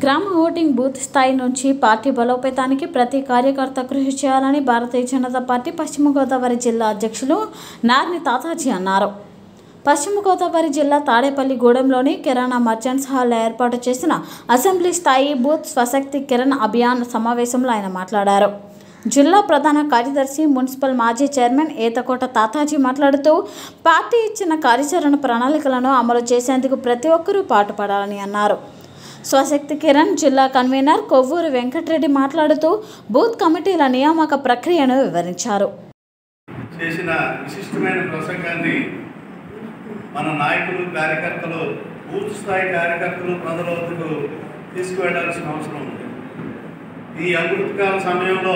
గ్రామ voting booth స్థాయి నుంచి పార్టీ బలోపేతానికి ప్రతి కార్యకర్త కృషి చేయాలని భారతీయ జనతా పార్టీ పశ్చిమ గోదావరి జిల్లా అధ్యక్షులు నార్ని తాతాజీ అన్నారు పశ్చిమ గోదావరి జిల్లా తాడేపల్లిగూడెంలోని కిరాణా మర్చెంట్స్ హాల్ ఏర్పాటు చేసిన అసెంబ్లీ స్థాయి బూత్ స్వశక్తి కిరణ్ అభియాన్ సమావేశంలో ఆయన మాట్లాడారు జిల్లా ప్రధాన కార్యదర్శి మున్సిపల్ మాజీ చైర్మన్ ఏతకోట తాతాజీ మాట్లాడుతూ పార్టీ ఇచ్చిన కార్యాచరణ ప్రణాళికలను అమలు చేసేందుకు ప్రతి ఒక్కరూ పాటుపడాలని అన్నారు స్వశక్తి కిరణ్ జిల్లా కన్వీనర్ కొవ్వూరు వెంకటరెడ్డి మాట్లాడుతూ బూత్ కమిటీల నియామక ప్రక్రియను వివరించారు చేసిన విశిష్టమైన ప్రసంగాన్ని మన నాయకులు కార్యకర్తలు బూత్ స్థాయి కార్యకర్తలు ప్రజల వద్దకు తీసుకువెళ్లాల్సిన అవసరం ఉంది ఈ అమృతకాల సమయంలో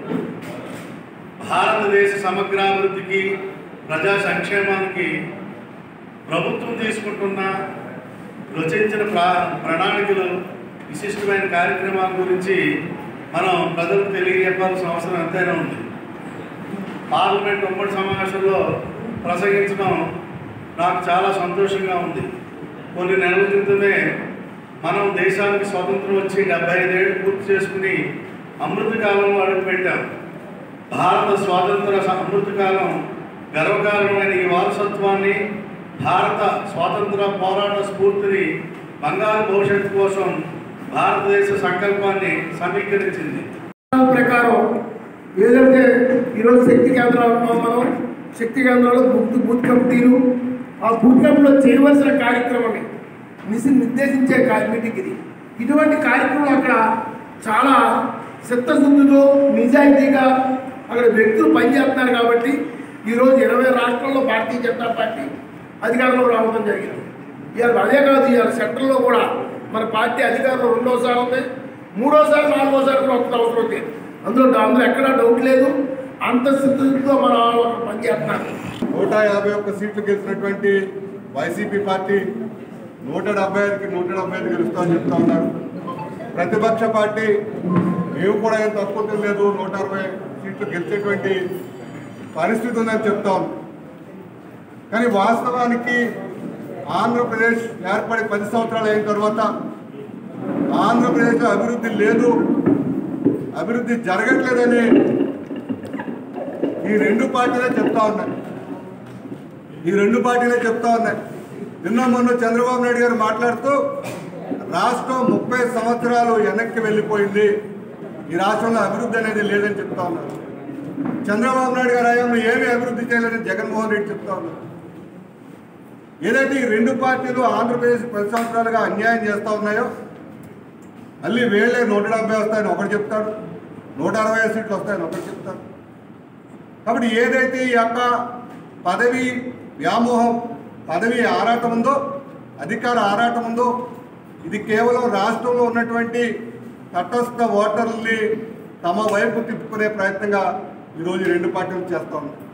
భారతదేశ సమగ్రాభివృద్ధికి ప్రజా సంక్షేమానికి ప్రభుత్వం తీసుకుంటున్న రచించిన ప్రా ప్రణాళికలు విశిష్టమైన కార్యక్రమాల గురించి మనం ప్రజలకు తెలియజెప్పాల్సిన అవసరం ఎంతైనా ఉంది పార్లమెంట్ ఉమ్మడి సమావేశంలో ప్రసంగించడం నాకు చాలా సంతోషంగా ఉంది కొన్ని నెలల క్రితమే మనం దేశానికి స్వతంత్రం వచ్చి డెబ్బై ఐదేళ్ళు పూర్తి చేసుకుని అమృత కాలంలో అడుగుపెట్టాం భారత స్వాతంత్ర అమృత కాలం గర్వకారణమైన ఈ వారసత్వాన్ని భారత స్వాతంత్ర పోరాట స్ఫూర్తిని బంగారు భవిష్యత్తు కోసం భారతదేశ సంకల్పాన్ని సమీకరించింది ప్రకారం ఏదైతే ఈరోజు శక్తి కేంద్రాలు ఉన్నాం మనం శక్తి కేంద్రాలు బూత్ బూత్ కమిటీలు ఆ బూత్ కమిటీలో చేయవలసిన కార్యక్రమాన్ని నిసి నిర్దేశించే కా- మీటింగ్ ఇది ఇటువంటి కార్యక్రమం అక్కడ చాలా చిత్తశుద్ధితో నిజాయితీగా అక్కడ వ్యక్తులు పనిచేస్తున్నారు కాబట్టి ఈరోజు ఇరవై రాష్ట్రాల్లో భారతీయ జనతా పార్టీ అధికారంలో రావడం జరిగింది ఇవాళ అదే కాదు ఇవాళ సెంట్రల్లో కూడా మన పార్టీ అధికారంలో రెండోసారి ఉంది మూడోసారి నాలుగోసారి కూడా వస్తున్న అవసరం లేదు అందులో అందులో ఎక్కడా డౌట్ లేదు అంత స్థితితో మన వాళ్ళు అక్కడ పనిచేస్తున్నారు నూట యాభై ఒక్క సీట్లు గెలిచినటువంటి వైసీపీ పార్టీ నూట డెబ్బై ఐదుకి నూట డెబ్బై ఐదు గెలుస్తామని చెప్తా ఉన్నారు ప్రతిపక్ష పార్టీ మేము కూడా ఏం తక్కువ లేదు నూట అరవై సీట్లు గెలిచేటువంటి పరిస్థితి ఉందని చెప్తా ఉన్నాం కానీ వాస్తవానికి ఆంధ్రప్రదేశ్ ఏర్పడి పది సంవత్సరాలు అయిన తర్వాత ఆంధ్రప్రదేశ్లో అభివృద్ధి లేదు అభివృద్ధి జరగట్లేదని ఈ రెండు పార్టీలే చెప్తా ఉన్నాయి ఈ రెండు పార్టీలే చెప్తా ఉన్నాయి నిన్న మొన్న చంద్రబాబు నాయుడు గారు మాట్లాడుతూ రాష్ట్రం ముప్పై సంవత్సరాలు వెనక్కి వెళ్ళిపోయింది ఈ రాష్ట్రంలో అభివృద్ధి అనేది లేదని చెప్తా ఉన్నారు చంద్రబాబు నాయుడు గారు హయాంలో ఏమీ అభివృద్ధి చేయలేదని జగన్మోహన్ రెడ్డి చెప్తా ఉన్నారు ఏదైతే ఈ రెండు పార్టీలు ఆంధ్రప్రదేశ్ పది సంవత్సరాలుగా అన్యాయం చేస్తూ ఉన్నాయో మళ్ళీ వేళ్ళే నూట డెబ్బై వస్తాయని ఒకటి చెప్తాడు నూట అరవై సీట్లు వస్తాయని ఒకటి చెప్తాడు కాబట్టి ఏదైతే ఈ యొక్క పదవి వ్యామోహం పదవి ఆరాటం ఉందో అధికార ఆరాటం ఉందో ఇది కేవలం రాష్ట్రంలో ఉన్నటువంటి తటస్థ ఓటర్లని తమ వైపు తిప్పుకునే ప్రయత్నంగా ఈరోజు ఈ రెండు పార్టీలు చేస్తూ ఉన్నాయి